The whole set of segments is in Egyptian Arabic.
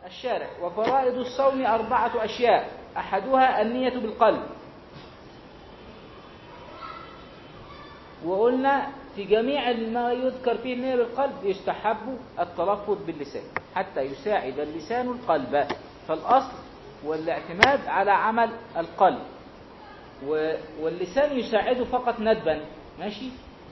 الشارع وفرائض الصوم أربعة أشياء أحدها النية بالقلب وقلنا في جميع ما يذكر فيه النية بالقلب يستحب التلفظ باللسان حتى يساعد اللسان القلب فالأصل والاعتماد على عمل القلب و- واللسان يساعده فقط ندبا ماشي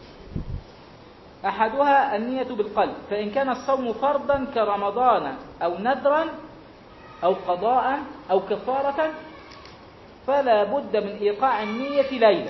أحدها النية بالقلب فإن كان الصوم فرضا كرمضان أو نذرا أو قضاء أو كفارة فلا بد من إيقاع النية ليلا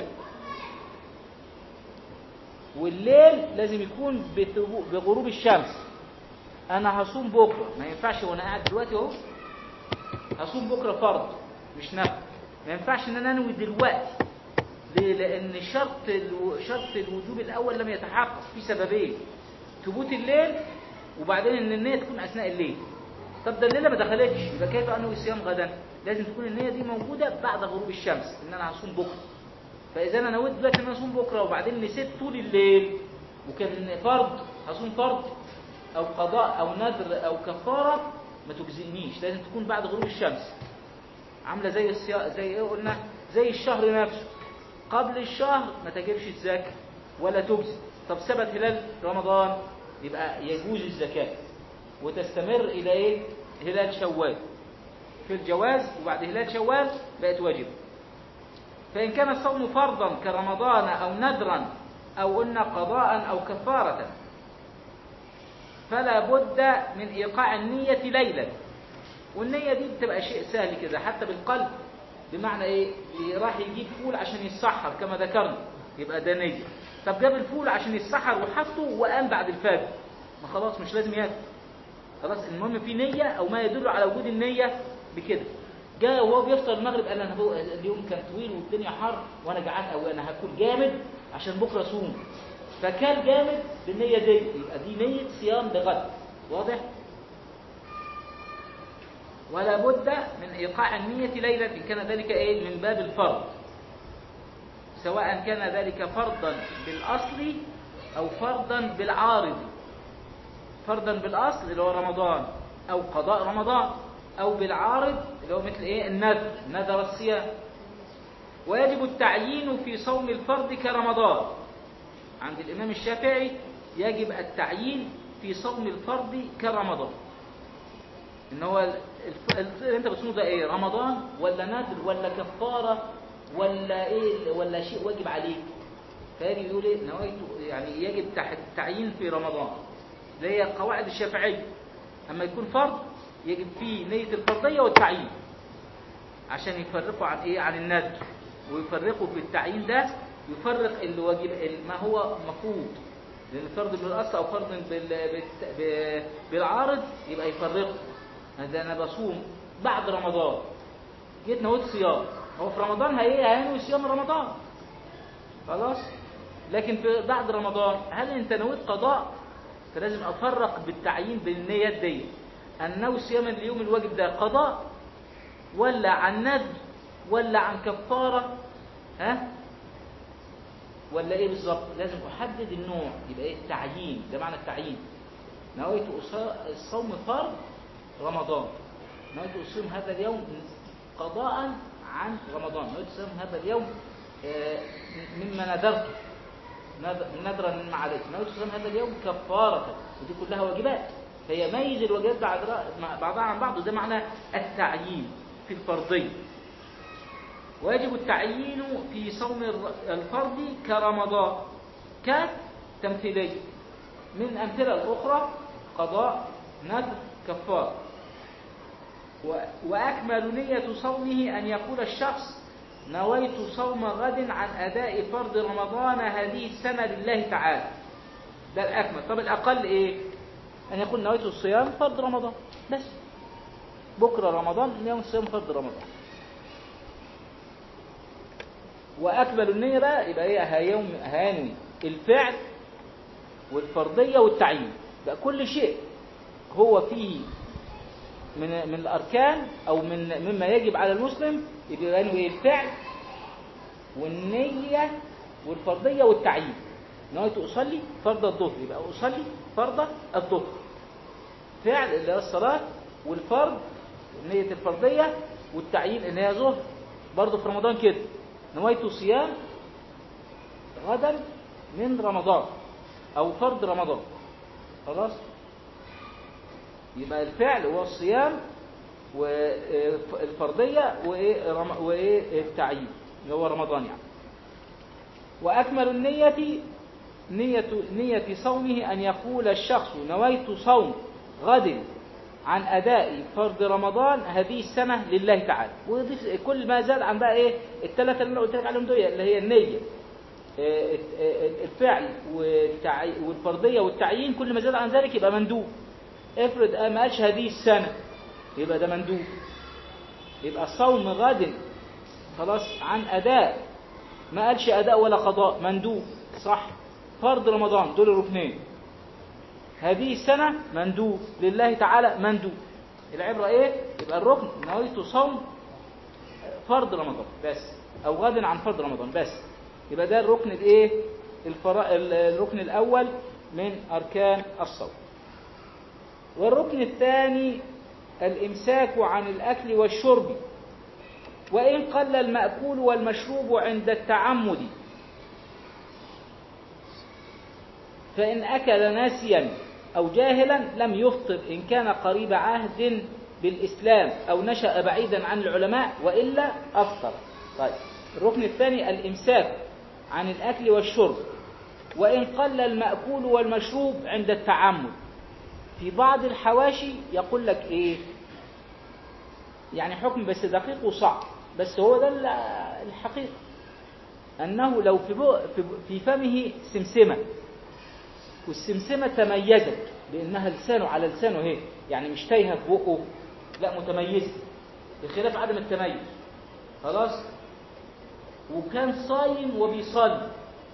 والليل لازم يكون بتبو- بغروب الشمس أنا هصوم بكرة ما ينفعش وأنا قاعد دلوقتي أهو هصوم بكرة فرض مش نفل ما ينفعش إن أنا أنوي دلوقتي ليه؟ لأن شرط الو... شرط الوجوب الأول لم يتحقق في سببين ثبوت الليل وبعدين إن النية تكون أثناء الليل طب ده الليلة ما دخلتش يبقى كيف أنوي صيام غدا؟ لازم تكون النية دي موجودة بعد غروب الشمس إن أنا هصوم بكرة فإذا أنا نويت دلوقتي إن أنا أصوم بكرة وبعدين نسيت طول الليل وكان فرض هصوم فرض أو قضاء أو نذر أو كفارة ما تجزئنيش لازم تكون بعد غروب الشمس عاملة زي الصيا... زي إيه قلنا زي الشهر نفسه قبل الشهر ما تجيبش الزكاة ولا تجزي طب ثبت هلال رمضان يبقى يجوز الزكاة وتستمر إلى إيه هلال شوال في الجواز وبعد هلال شوال بقت واجبة فإن كان الصوم فرضا كرمضان أو نذرا أو قلنا قضاء أو كفارة فلا بد من إيقاع النية ليلا والنية دي بتبقى شيء سهل كده حتى بالقلب بمعنى ايه راح يجيب فول عشان يتسحر كما ذكرنا يبقى ده نية طب جاب الفول عشان يتسحر وحطه وقام بعد الفجر ما خلاص مش لازم ياكل خلاص المهم في نية او ما يدل على وجود النية بكده جاء وهو بيفطر المغرب قال انا هو اليوم كان طويل والدنيا حر وانا جعان قوي انا هاكل جامد عشان بكره اصوم فكان جامد بالنية دي يبقى دي نية صيام لغد واضح ولا بد من إيقاع النية ليلا إن كان ذلك إيه من باب الفرض سواء كان ذلك فرضا بالأصل أو فرضا بالعارض فرضا بالأصل اللي هو رمضان أو قضاء رمضان أو بالعارض اللي هو مثل إيه النذر نذر الصيام ويجب التعيين في صوم الفرض كرمضان عند الإمام الشافعي يجب التعيين في صوم الفرض كرمضان ان هو الف- الف- اللي انت بتصومه ده ايه رمضان ولا نذر ولا كفاره ولا ايه ولا شيء واجب عليك فيجي يقول ايه نويت يعني يجب تح- تعيين في رمضان اللي هي قواعد الشافعيه اما يكون فرض يجب فيه نيه الفرضيه والتعيين عشان يفرقوا عن ايه عن النذر ويفرقوا في التعيين ده يفرق اللي واجب ما هو مفروض لان فرض بالاصل او فرض بال... بالت- ب- بالعارض يبقى يفرقوا هذا انا بصوم بعد رمضان جيت نويت صيام هو في رمضان هي هينوي صيام رمضان خلاص لكن في بعد رمضان هل انت نويت قضاء فلازم افرق بالتعيين بالنيات دي ان نوي صيام اليوم الواجب ده قضاء ولا عن نذر ولا عن كفاره ها ولا ايه بالظبط لازم احدد النوع يبقى ايه التعيين ده معنى التعيين نويت أصا- الصوم فرض رمضان نويت أصوم هذا اليوم قضاء عن رمضان نويت أصوم هذا اليوم آه، مما نذرته نذ- نذرا مما عليك نويت أصوم هذا اليوم كفارة ودي كلها واجبات فهي ميز الواجبات بعد مع- بعضها عن بعض وده معنى التعيين في الفرضية ويجب التعيين في صوم الر- الفرض كرمضان كتمثيلية من الأمثلة الأخرى قضاء نذر كفار و- وأكمل نية صومه أن يقول الشخص نويت صوم غد عن أداء فرض رمضان هذه السنة لله تعالى ده الأكمل طب الأقل إيه أن يقول نويت الصيام فرض رمضان بس بكرة رمضان يوم الصيام فرض رمضان وأكمل النية بقى يبقى إيه هيوم هانوي الفعل والفرضية والتعيين بقى كل شيء هو فيه من من الأركان أو من مما يجب على المسلم يبقى ينوي الفعل والنية والفرضية والتعيين نويت أصلي فرض الظهر يبقى أصلي فرض الظهر فعل اللي هو الصلاة والفرض نية الفرضية والتعيين ان هي ظهر برضه في رمضان كده نويت صيام غدا من رمضان او فرض رمضان خلاص يبقى الفعل هو الصيام والفرضية وإيه رم- وإيه التعيين اللي هو رمضان يعني وأكمل النية نية, نية صومه أن يقول الشخص نويت صوم غد عن أداء فرض رمضان هذه السنة لله تعالى ويضيف كل ما زاد عن بقى إيه الثلاثة اللي أنا قلت لك عليهم دول اللي هي النية آه، آه، الفعل والتعي- والفرضية والتعيين كل ما زاد عن ذلك يبقى مندوب افرض آه، ما قالش هذه السنة يبقى ده مندوب يبقى صوم غد خلاص عن أداء ما قالش أداء ولا قضاء مندوب صح فرض رمضان دول الركنين هذه السنة مندوب لله تعالى مندوب العبرة ايه يبقى الركن نويت صوم فرض رمضان بس او غد عن فرض رمضان بس يبقى ده الركن الايه الفرا... الركن الاول من اركان الصوم والركن الثاني الامساك عن الاكل والشرب وان قل الماكول والمشروب عند التعمد فإن أكل ناسيا أو جاهلا لم يفطر إن كان قريب عهد بالإسلام أو نشأ بعيدا عن العلماء وإلا أفطر طيب الركن الثاني الإمساك عن الأكل والشرب وإن قل المأكول والمشروب عند التعمد في بعض الحواشي يقول لك إيه يعني حكم بس دقيق وصعب بس هو ده الحقيقة أنه لو في, في, في فمه سمسمة والسمسمة تميزت بأنها لسانه على لسانه هي يعني مش تايهة في بقه لا متميزة بخلاف عدم التميز خلاص وكان صايم وبيصلي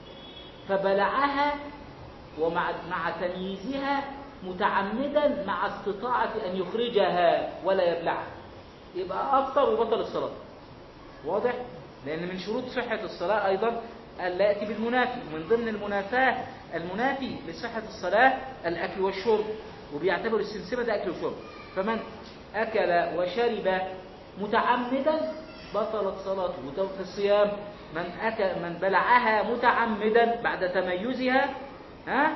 فبلعها ومع مع تمييزها متعمدا مع استطاعة أن يخرجها ولا يبلعها يبقى أفطر وبطل الصلاة واضح؟ لأن من شروط صحة الصلاة أيضا ألا يأتي بالمنافي ومن ضمن المنافاة المنافي لصحة الصلاة الأكل والشرب وبيعتبر السمسمة ده أكل وشرب فمن أكل وشرب متعمدا بطلت صلاته وتوفي الصيام من أكل من بلعها متعمدا بعد تميزها ها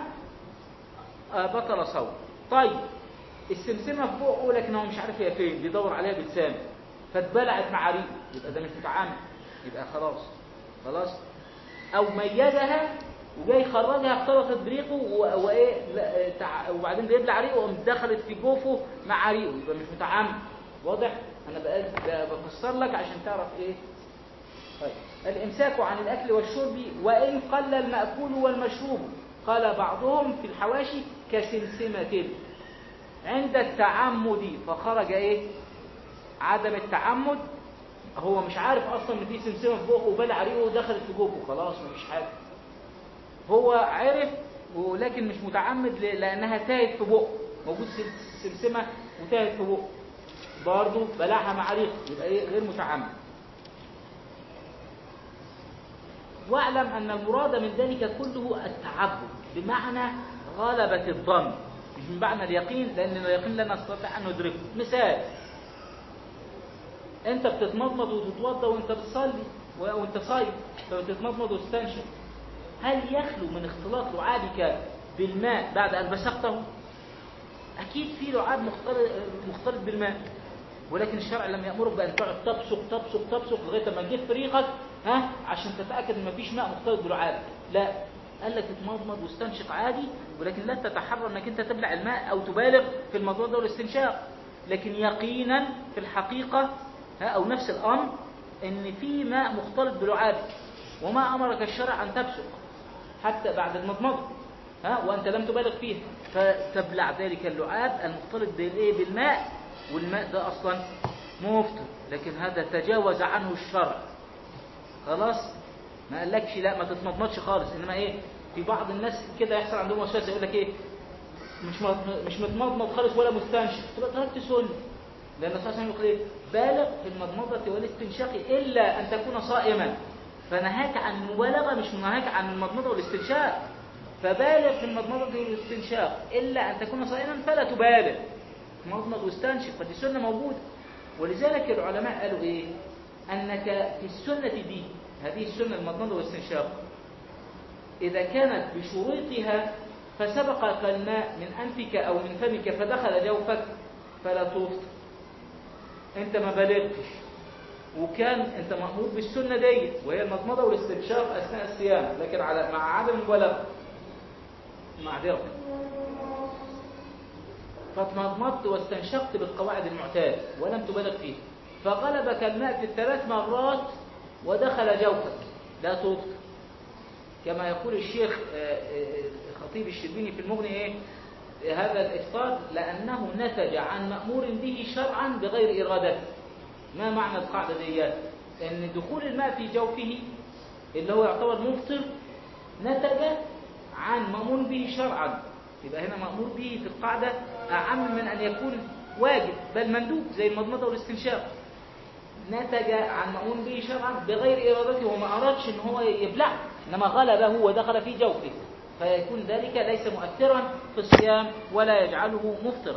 بطل صوم طيب السمسمة في بقه لكن هو مش عارف هي فين بيدور عليها بلسانه فاتبلعت مع ريقه يبقى ده مش متعمد يبقى خلاص خلاص او ميزها وجاي يخرجها اختلطت بريقه وايه وبعدين بيبلع ريقه وقام دخلت في جوفه مع ريقه يبقى مش متعمد واضح انا بفسر لك عشان تعرف ايه طيب الامساك عن الاكل والشرب وان قل الماكول والمشروب قال بعضهم في الحواشي كسمسمة عند التعمد فخرج ايه عدم التعمد هو مش عارف اصلا ان في سمسمه في بقه وبلع ريقه ودخلت في جوفه خلاص مفيش حاجه هو عرف ولكن مش متعمد لانها تاهت في بقه موجود سمسمه وتاهت في بقه برضه بلعها مع ريقه يبقى ايه غير متعمد واعلم ان المراد من ذلك كله التعبد بمعنى غلبة الظن مش بمعنى اليقين لان اليقين لا نستطيع ان ندركه مثال انت بتتمضمض وتتوضا وانت بتصلي وانت صايم فبتتمضمض وتستنشق هل يخلو من اختلاط لعابك بالماء بعد ان بسقته اكيد في لعاب مختلط مختلط بالماء ولكن الشرع لم يامرك بان تقعد تبصق تبصق تبصق لغايه ما تجيب في ريقك ها عشان تتاكد ان مفيش ماء مختلط بلعابك لا قال لك اتمضمض واستنشق عادي ولكن لا تتحرى انك انت تبلع الماء او تبالغ في الموضوع ده والاستنشاق لكن يقينا في الحقيقه ها أو نفس الأمر إن في ماء مختلط بلعابك وما أمرك الشرع أن تبصق حتى بعد المضمضة ها وأنت لم تبالغ فيه فتبلع ذلك اللعاب المختلط بالإيه بالماء والماء ده أصلا مفطر لكن هذا تجاوز عنه الشرع خلاص ما قالكش لا ما تتمضمضش خالص إنما إيه في بعض الناس كده يحصل عندهم وسواس يقول لك إيه مش مش متمضمض خالص ولا مستنشق تبقى تركت سنه لأن الرسول صلى الله عليه وسلم يقول إيه؟ بالغ في المضمضة والاستنشاق إلا أن تكون صائما فنهاك عن المبالغة مش نهاك عن المضمضة والاستنشاق فبالغ في المضمضة والاستنشاق إلا أن تكون صائما فلا تبالغ اتمضمض واستنشق فدي سنة موجودة ولذلك العلماء قالوا ايه انك في السنة دي هذه السنة المضمضة والاستنشاق إذا كانت بشروطها فسبقك الماء من أنفك أو من فمك فدخل جوفك فلا تفطر أنت ما بلغتش وكان أنت مأمور بالسنة دي وهي المضمضة والاستنشاق أثناء الصيام لكن على مع عدم البلاغة معذرة فتمضمضت واستنشقت بالقواعد المعتادة ولم تبالغ فيه فغلبك الماء في الثلاث مرات ودخل جوفك لا تفطر كما يقول الشيخ خطيب الشربيني في المغني ايه هذا الإفطار لأنه نتج عن مأمور به شرعا بغير إرادته ما معنى القاعدة دي أن دخول الماء في جوفه اللي هو يعتبر مفطر نتج عن مأمور به شرعا يبقى هنا مأمور به في القاعدة أعم من أن يكون واجب بل مندوب زي المضمضة والاستنشاق نتج عن مأمور به شرعا بغير إرادته وما أرادش أن هو يبلع إنما غلبه ودخل في جوفه فيكون ذلك ليس مؤثرا في الصيام ولا يجعله مفطرا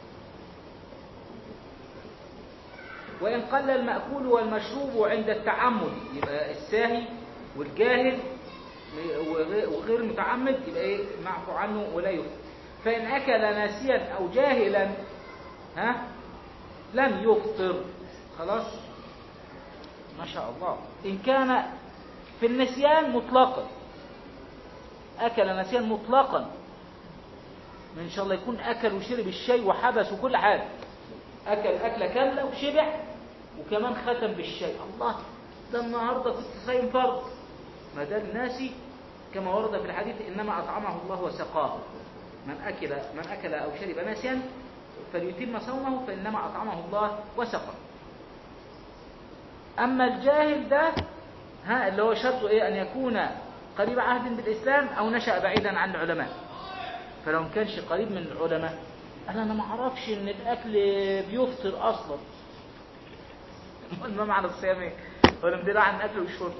وإن قل المأكول والمشروب عند التعمد يبقى الساهي والجاهل وغير متعمد يبقى ايه معفو عنه ولا يفطر فإن أكل ناسيا أو جاهلا ها لم يفطر خلاص ما شاء الله إن كان في النسيان مطلقا أكل نسيان مطلقا من شاء الله يكون أكل وشرب الشاي وحبس وكل حاجة أكل أكلة كاملة وشبع وكمان ختم بالشاي الله ده النهاردة كنت صايم فرض ما ده الناسي كما ورد في الحديث إنما أطعمه الله وسقاه من أكل من أكل أو شرب ناسيا فليتم صومه فإنما أطعمه الله وسقاه أما الجاهل ده ها اللي هو شرطه إيه أن يكون قريب عهد بالإسلام أو نشأ بعيدا عن العلماء فلو ما كانش قريب من العلماء أنا أنا ما أعرفش إن الأكل بيفطر أصلا ما معنى الصيام إيه؟ ولا امتناع عن الأكل والشرب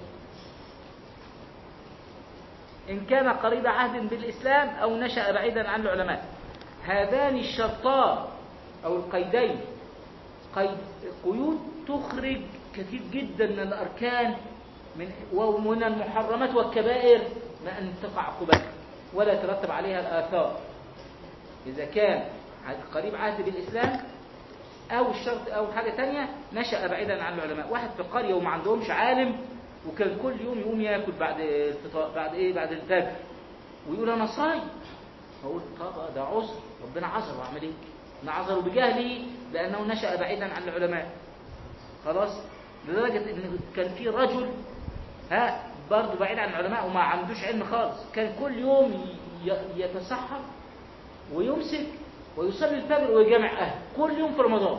إن كان قريب عهد بالإسلام أو نشأ بعيدا عن العلماء هذان الشرطان أو القيدين قيد قيود تخرج كثير جدا من الأركان من ومن المحرمات والكبائر ما أن تقع عقوبتها ولا يترتب عليها الآثار إذا كان قريب عهد بالإسلام أو الشرط أو حاجة تانية نشأ بعيدا عن العلماء واحد في قرية وما عندهمش عالم وكان كل يوم يقوم ياكل بعد الفطار بعد ايه بعد الفجر ويقول انا صايم اقول طب ده عذر ربنا عذر واعمل ايه انا عذره بجهله لانه نشأ بعيدا عن العلماء خلاص لدرجة ان كان في رجل ها برضه بعيد عن العلماء وما عندوش علم خالص كان كل يوم يتسحر ويمسك ويصلي الفجر ويجامع اهله كل يوم في رمضان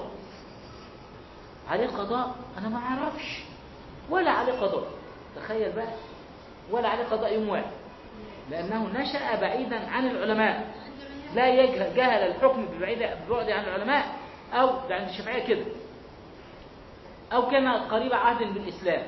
عليه قضاء انا ما اعرفش ولا عليه قضاء تخيل بقى ولا عليه قضاء يوم واحد لأنه نشأ بعيدا عن العلماء لا يجهل جهل الحكم ببعيد ببعد عن العلماء أو ده عند الشافعية كده أو كان قريب عهد بالإسلام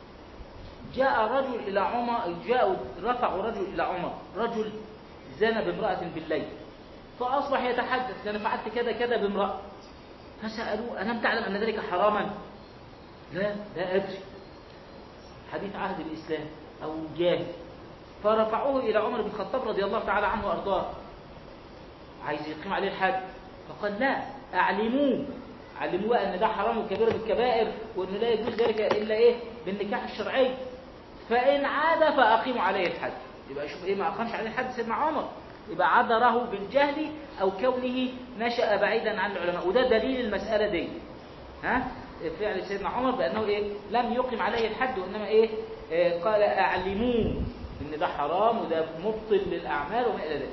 جاء رجل إلى عمر جاء رفع رجل إلى عمر رجل زنى بامرأة بالليل فأصبح يتحدث أنا فعلت كذا كذا بامرأة فسألوه ألم تعلم أن ذلك حراما لا لا أدري حديث عهد الإسلام أو جاهل فرفعوه إلى عمر بن الخطاب رضي الله تعالى عنه وأرضاه عايز يقيم عليه الحد فقال لا أعلموه علموه أن ده حرام وكبيرة بالكبائر وأنه لا يجوز ذلك إلا إيه بالنكاح الشرعي فإن عاد فأقيموا عليه الحد يبقى شوف إيه ما أقامش عليه الحد سيدنا عمر يبقى عذره بالجهل أو كونه نشأ بعيدا عن العلماء وده دليل المسألة دي ها فعل سيدنا عمر بأنه إيه لم يقم عليه الحد وإنما إيه, إيه قال أعلموه إن ده حرام وده مبطل للأعمال وما إلى ذلك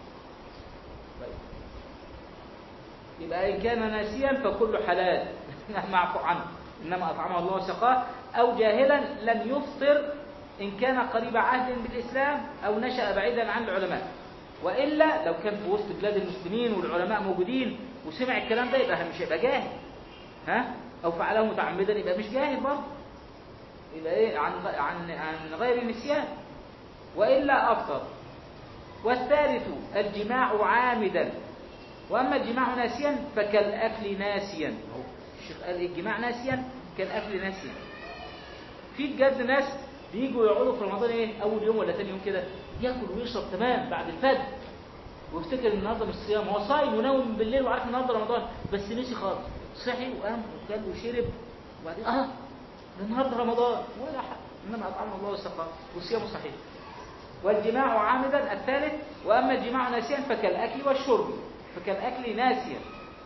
يبقى إن كان ناسيا فكل حلال معفو عنه إنما أطعمه الله وسقاه أو جاهلا لم يفطر إن كان قريب عهد بالإسلام أو نشأ بعيدا عن العلماء وإلا لو كان في وسط بلاد المسلمين والعلماء موجودين وسمع الكلام ده يبقى مش هيبقى جاهل ها أو فعله متعمدا يبقى مش جاهل برضه يبقى إيه عن عن عن غير نسيان وإلا أفطر والثالث الجماع عامدا وأما الجماع ناسيا فكالأكل ناسيا أهو الشيخ قال الجماع ناسيا كالأكل ناسيا في بجد ناس بيجوا يقعدوا في رمضان ايه اول يوم ولا ثاني يوم كده ياكل ويشرب تمام بعد الفجر ويفتكر ان النهارده مش صيام هو صايم وناوم بالليل وعارف النهارده رمضان بس نسي خالص صحي وقام وكل وشرب وبعدين اه ده النهارده رمضان ولا حق انما اطعمه الله وسقاه وصيامه صحيح والجماع عامدا الثالث واما الجماع ناسيا فكالاكل والشرب فكالاكل ناسيا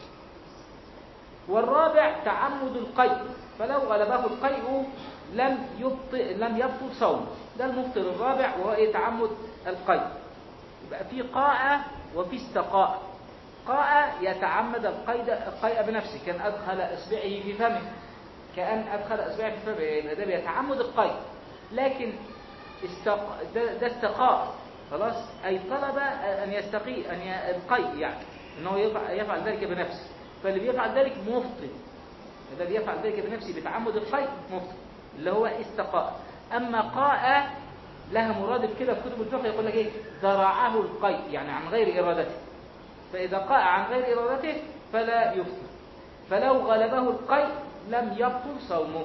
والرابع تعمد القيء فلو غلبه القيء لم يبطئ لم يبطل صومه ده المفطر الرابع وهو إيه؟ تعمد القيء يبقى في قاء وفي استقاء قاء يتعمد القيد القيء بنفسه كان ادخل اصبعه في فمه كان ادخل اصبعه في فمه يبقى ده بيتعمد القيء لكن استق... ده, ده استقاء خلاص اي طلب ان يستقي ان ي... القيء يعني انه يفعل, يفعل ذلك بنفسه فاللي بيفعل ذلك مفطر الذي يفعل ذلك بنفسه بتعمد القيء مفطر اللي هو استقاء اما قاء لها مرادف كده في كتب الفقه يقول لك ايه ذرعه القيء يعني عن غير ارادته فاذا قاء عن غير ارادته فلا يفطر فلو غلبه القيء لم يبطل صومه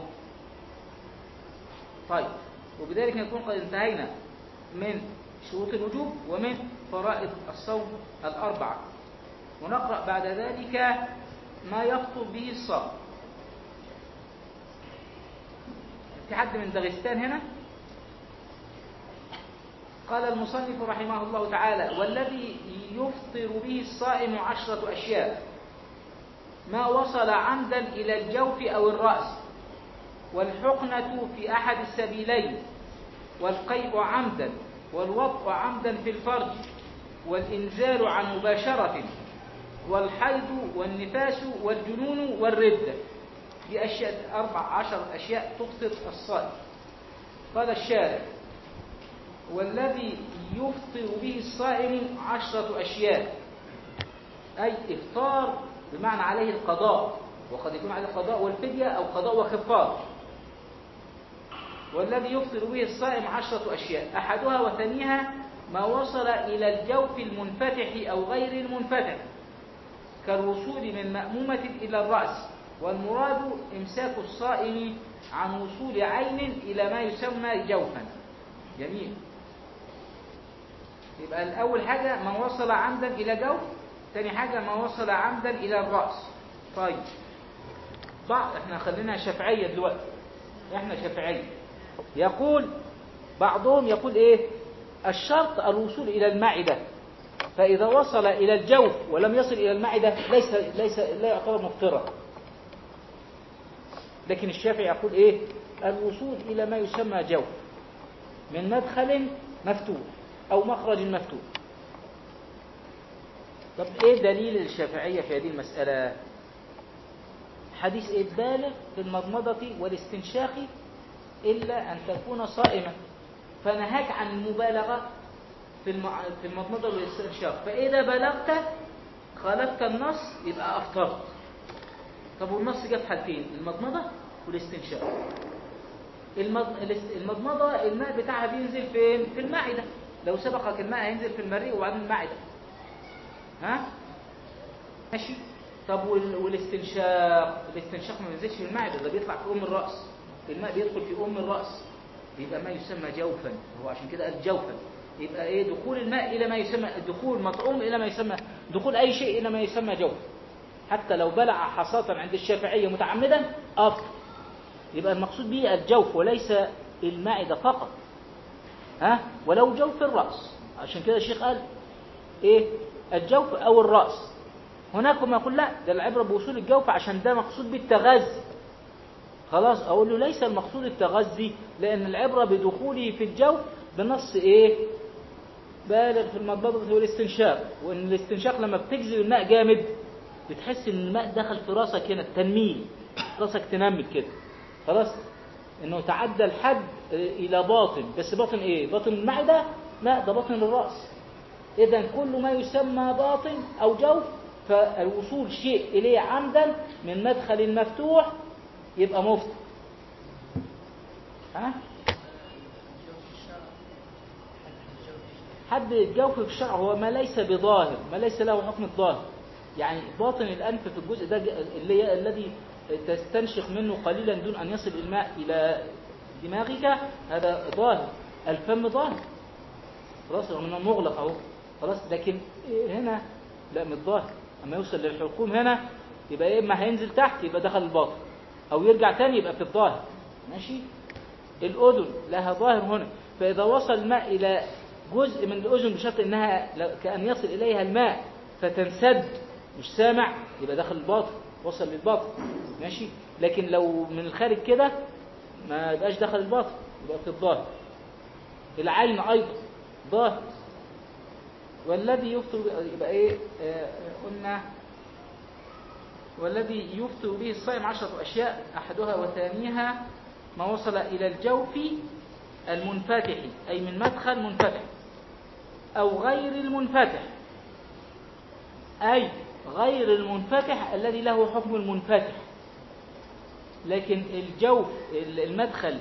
طيب وبذلك نكون قد انتهينا من شروط الوجوب ومن فرائض الصوم الأربعة ونقرأ بعد ذلك ما يفطر به الصوم في حد من داغستان هنا قال المصنف رحمه الله تعالى والذي يفطر به الصائم عشرة أشياء ما وصل عمدا إلى الجوف أو الرأس والحقنة في أحد السبيلين والقيء عمدا والوطء عمدا في الفرج والإنزال عن مباشرة والحيض والنفاس والجنون والردة دي أشياء أربع عشر أشياء تفطر الصائم قال الشارع والذي يفطر به الصائم عشرة أشياء أي إفطار بمعنى عليه القضاء وقد يكون عليه القضاء والفدية أو قضاء وخفاض والذي يفطر به الصائم عشرة أشياء أحدها وثانيها ما وصل إلى الجوف المنفتح أو غير المنفتح كالوصول من مأمومة إلى الرأس والمراد إمساك الصائم عن وصول عين إلى ما يسمى جوفا جميل يبقى الأول حاجة ما وصل عمدا إلى جوف ثاني حاجة ما وصل عمدا إلى الرأس طيب بعض احنا خلينا شافعية دلوقتي احنا شافعية يقول بعضهم يقول ايه الشرط الوصول إلى المعدة فإذا وصل إلى الجوف ولم يصل إلى المعدة ليس ليس لا يعتبر مفطرا لكن الشافعي يقول ايه الوصول إلى ما يسمى جوف من مدخل مفتوح أو مخرج مفتوح طب ايه دليل الشافعية في هذه المسألة حديث إيه بالغ في المضمضة والاستنشاق إلا أن تكون صائما فنهاك عن المبالغة في المع... في المضمضة والاستنشاق فإذا بلغت خالفت النص يبقى أفطرت طب والنص جاب حالتين المضمضة والاستنشاق المض... المضمضة الماء بتاعها بينزل فين في المعدة لو سبقك الماء هينزل في المريء وبعدين المعدة ها ماشي طب وال... والاستنشاق الاستنشاق ما بينزلش في المعدة ده بيطلع في أم الرأس الماء بيدخل في أم الرأس يبقى ما يسمى جوفا هو عشان كده قال جوفا يبقى ايه دخول الماء الى ما يسمى دخول مطعوم الى ما يسمى دخول اي شيء الى ما يسمى جوف حتى لو بلع حصاة عند الشافعية متعمدا افطر يبقى المقصود به الجوف وليس المعدة فقط ها ولو جوف الرأس عشان كده الشيخ قال ايه الجوف او الرأس هناك ما يقول لا ده العبرة بوصول الجوف عشان ده مقصود بالتغذي خلاص اقول له ليس المقصود التغذي لان العبرة بدخوله في الجوف بنص ايه بالغ في المضمضة والاستنشاق وان الاستنشاق لما بتجذب الماء جامد بتحس ان الماء دخل في راسك هنا التنميل راسك تنمل كده خلاص انه تعدى الحد الى باطن بس باطن ايه باطن المعدة لا ده باطن الرأس اذا كل ما يسمى باطن او جوف فالوصول شيء اليه عمدا من مدخل مفتوح يبقى مفطر ها حد الجوف في الشرع هو ما ليس بظاهر ما ليس له حكم الظاهر يعني باطن الأنف في الجزء ده اللي هي الذي تستنشق منه قليلا دون أن يصل الماء إلى دماغك هذا ظاهر الفم ظاهر خلاص رغم انه مغلق اهو خلاص لكن هنا لا مش ظاهر اما يوصل للحلقوم هنا يبقى يا اما هينزل تحت يبقى دخل الباطن او يرجع تاني يبقى في الظاهر ماشي الاذن لها ظاهر هنا فاذا وصل الماء الى جزء من الاذن بشرط انها كان يصل اليها الماء فتنسد مش سامع يبقى دخل الباطن وصل للباطن ماشي لكن لو من الخارج كده ما يبقاش دخل الباطن يبقى في الظاهر العين ايضا ظاهر والذي يفطر يبقى ايه آه قلنا والذي يفطر به الصائم عشرة أشياء أحدها وثانيها ما وصل إلى الجوف المنفتح أي من مدخل منفتح أو غير المنفتح أي غير المنفتح الذي له حكم المنفتح لكن الجوف المدخل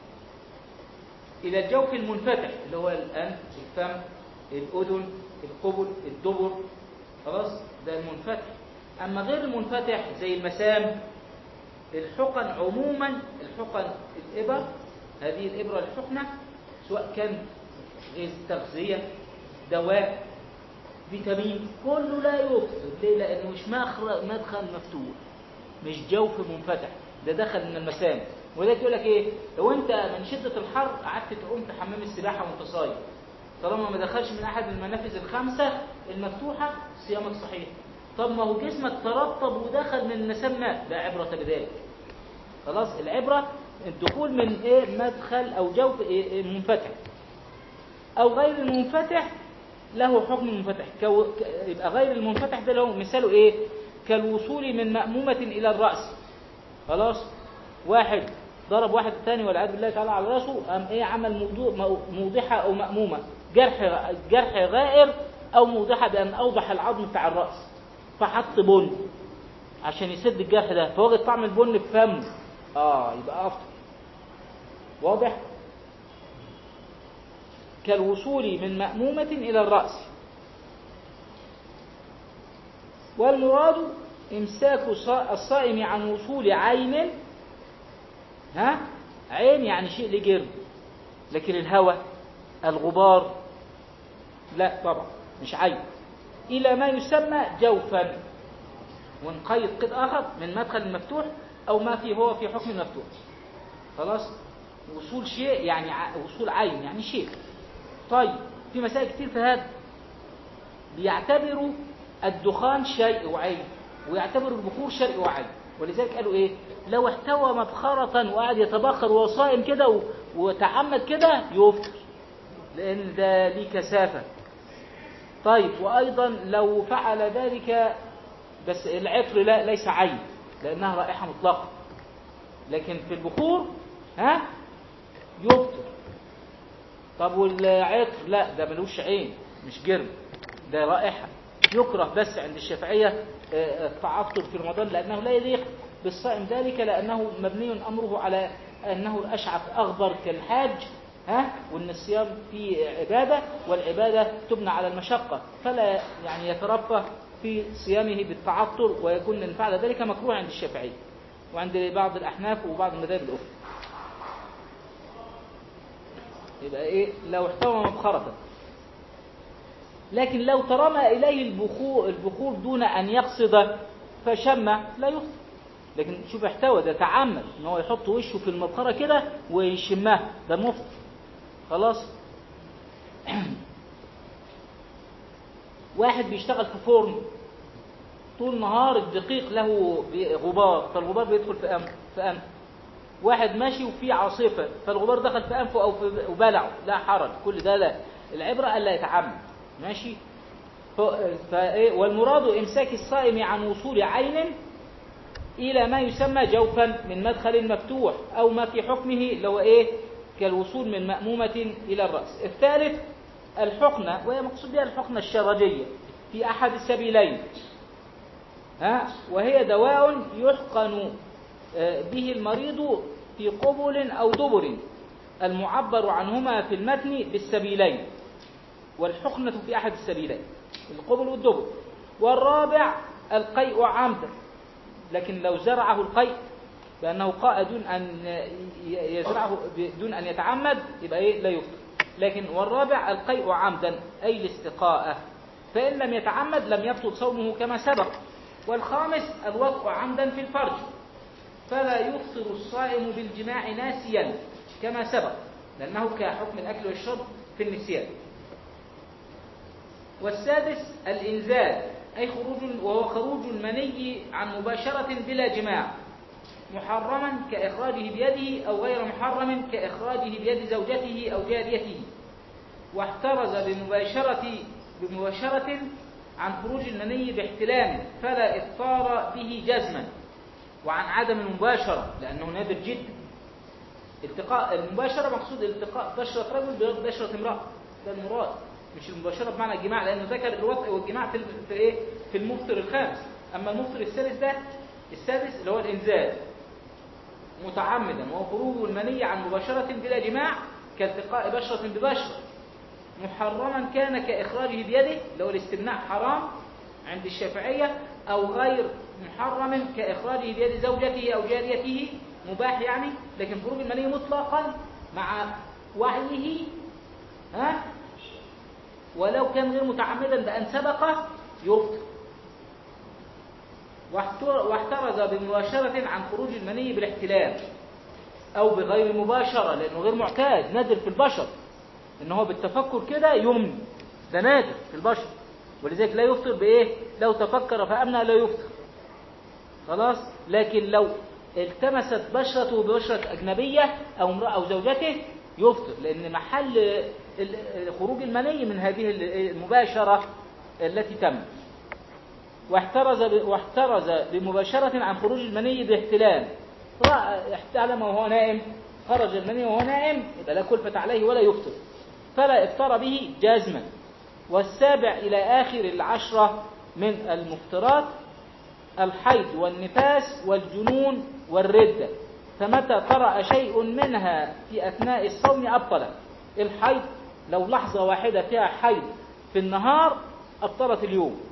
إلى الجوف المنفتح اللي هو الأنف الفم الأذن القبل الدبر خلاص ده المنفتح أما غير المنفتح زي المسام الحقن عموما الحقن الإبر هذه الإبرة الحقنة سواء كان غير تغذية دواء فيتامين كله لا يفطر ليه؟ لأنه مش مدخل مفتوح مش جوف منفتح ده دخل من المسام ولذلك يقول لك ايه لو انت من شدة الحر قعدت تعوم في حمام السباحة وانت صايم طالما ما دخلش من احد المنافذ الخمسة المفتوحة صيامك صحيح طب ما هو جسمك ترطب ودخل من المسام ماء لا عبرة بذلك خلاص العبرة الدخول من ايه مدخل او جوف إيه منفتح او غير المنفتح له حكم المنفتح كو... يبقى غير المنفتح ده له مثاله ايه كالوصول من مأمومة الى الرأس خلاص واحد ضرب واحد الثاني والعياذ بالله تعالى على راسه قام ايه عمل موضوع موضحه او مأمومه جرح جرح غائر او موضحه بان اوضح العظم بتاع الراس فحط بن عشان يسد الجرح ده فوجد طعم البن في فمه اه يبقى افطر واضح كالوصول من مأمومة إلى الرأس والمراد إمساك الصائم عن وصول عين ها عين يعني شيء لجرد لكن الهوى الغبار لا طبعا مش عين إلى ما يسمى جوفا ونقيد قد آخر من مدخل مفتوح أو ما فيه هو في حكم مفتوح خلاص وصول شيء يعني ع... وصول عين يعني شيء طيب في مسائل كتير في هذا بيعتبروا الدخان شيء وعين ويعتبروا البخور شيء وعين ولذلك قالوا ايه لو احتوى مبخرة وقعد يتبخر وهو صائم كده و... وتعمد كده يفطر لان ده ليه كثافة طيب وايضا لو فعل ذلك بس العطر لا ليس عين لانها رائحة مطلقة لكن في البخور ها يفطر طب والعطر لا ده ملوش عين مش جرم ده رائحة يكره بس عند الشافعية التعطر في رمضان لأنه لا يليق بالصائم ذلك لأنه مبني أمره على أنه أشعث أغبر كالحاج ها وأن الصيام فيه عبادة والعبادة تبنى على المشقة فلا يعني يترفه في صيامه بالتعطر ويكون إن فعل ذلك مكروه عند الشافعية وعند بعض الأحناف وبعض المذاهب الأخرى يبقى إيه لو احتوى مبخرة لكن لو ترمى إليه البخور, البخور دون أن يقصد فشم لا يفطر لكن شوف احتوى ده تعمد ان هو يحط وشه في المبخرة كده ويشمها ده مفطر خلاص واحد بيشتغل في فرن طول نهار الدقيق له غبار فالغبار بيدخل في أنف في أنف واحد ماشي وفيه عاصفة فالغبار دخل في أنفه أو في وبلعه لا حرج كل ده لا العبرة ألا يتعمد ماشي فإيه والمراد إمساك الصائم عن وصول عين إلى ما يسمى جوفا من مدخل مفتوح أو ما في حكمه اللي هو إيه كالوصول من مأمومة إلى الرأس الثالث الحقنة وهي مقصود بها الحقنة الشرجية في أحد السبيلين ها وهي دواء يحقن به المريض في قبل أو دبر المعبر عنهما في المتن بالسبيلين والحقنة في أحد السبيلين القبل والدبر والرابع القيء عمدا لكن لو زرعه القيء بأنه قاء دون أن يزرعه دون أن يتعمد يبقى إيه لا يفطر لكن والرابع القيء عمدا أي الاستقاءة فإن لم يتعمد لم يبطل صومه كما سبق والخامس الوقع عمدا في الفرج فلا يفطر الصائم بالجماع ناسيا كما سبق لأنه كحكم الأكل والشرب في النسيان والسادس الإنزال أي خروج وهو خروج المني عن مباشرة بلا جماع محرما كإخراجه بيده أو غير محرم كإخراجه بيد زوجته أو جاريته واحترز بمباشرة بمباشرة عن خروج المني باحتلام فلا إفطار به جزما وعن عدم المباشرة لأنه نادر جدا التقاء المباشرة مقصود التقاء بشرة رجل ببشرة امرأة ده المراد مش المباشرة بمعنى الجماع لأنه ذكر الوطء والجماع في في إيه في المفطر الخامس أما المفطر السادس ده السادس اللي هو الإنزال متعمدا وهو خروج المني عن مباشرة بلا جماع كالتقاء بشرة ببشرة محرما كان كإخراجه بيده اللي هو الاستمناء حرام عند الشافعية أو غير محرم كإخراجه بيد زوجته أو جاريته مباح يعني لكن خروج المني مطلقا مع وعيه ها ولو كان غير متعمدا بأن سبقه يفطر واحترز بمباشرة عن خروج المني بالاحتلام أو بغير مباشرة لأنه غير معتاد نادر في البشر إن هو بالتفكر كده يمني ده نادر في البشر ولذلك لا يفطر بإيه لو تفكر فأمنى لا يفطر خلاص لكن لو التمست بشرته ببشرة أجنبية أو امرأة أو زوجته يفطر لأن محل خروج المني من هذه المباشرة التي تمت واحترز واحترز بمباشرة عن خروج المني باحتلام احتلم وهو نائم خرج المني وهو نائم يبقى لا كلفة عليه ولا يفطر فلا افطر به جازما والسابع إلى آخر العشرة من المفطرات الحيض والنفاس والجنون والردة فمتى طرأ شيء منها في أثناء الصوم أبطل الحيض لو لحظة واحدة فيها حيض في النهار أبطلت اليوم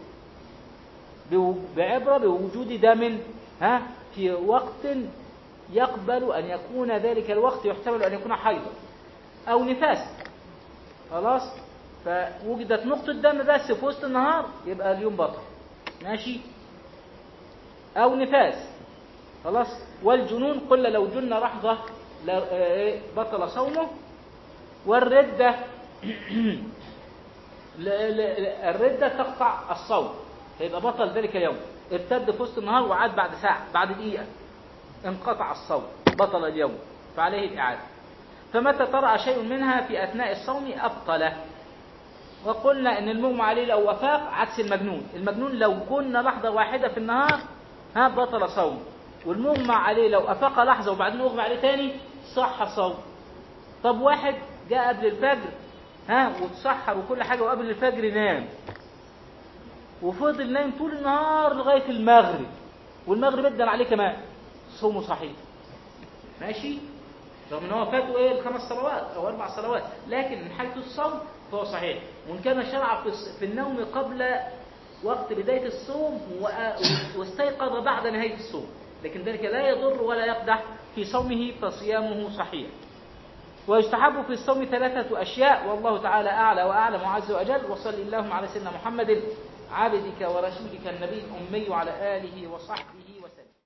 بعبرة بوجود دم ها في وقت يقبل أن يكون ذلك الوقت يحتمل أن يكون حيضا أو نفاس خلاص فوجدت نقطة دم بس في وسط النهار يبقى اليوم بطل ماشي أو نفاس خلاص والجنون قل لو جن لحظة بطل صومه والردة الردة تقطع الصوم فيبقى بطل ذلك اليوم ارتد في وسط النهار وعاد بعد ساعة بعد دقيقة انقطع الصوم بطل اليوم فعليه الإعادة فمتى طرأ شيء منها في أثناء الصوم أبطله وقلنا ان المغمى عليه لو وفاق عكس المجنون المجنون لو كنا لحظة واحدة في النهار ها بطل صوم والمغمى عليه لو أفاق لحظة وبعدين أغمى عليه تاني صح صوم طب واحد جاء قبل الفجر ها وتسحر وكل حاجة وقبل الفجر نام وفضل نايم طول النهار لغاية المغرب والمغرب ادن عليه كمان صومه صحيح ماشي رغم ان هو فاته ايه الخمس صلوات او اربع صلوات لكن من حيث الصوم فهو صحيح وان كان شرع في النوم قبل وقت بداية الصوم واستيقظ بعد نهاية الصوم لكن ذلك لا يضر ولا يقدح في صومه فصيامه صحيح ويستحب في الصوم ثلاثة أشياء والله تعالى أعلى وأعلم وعز وأجل وصل اللهم على سيدنا محمد عبدك ورسولك النبي الأمي وعلى آله وصحبه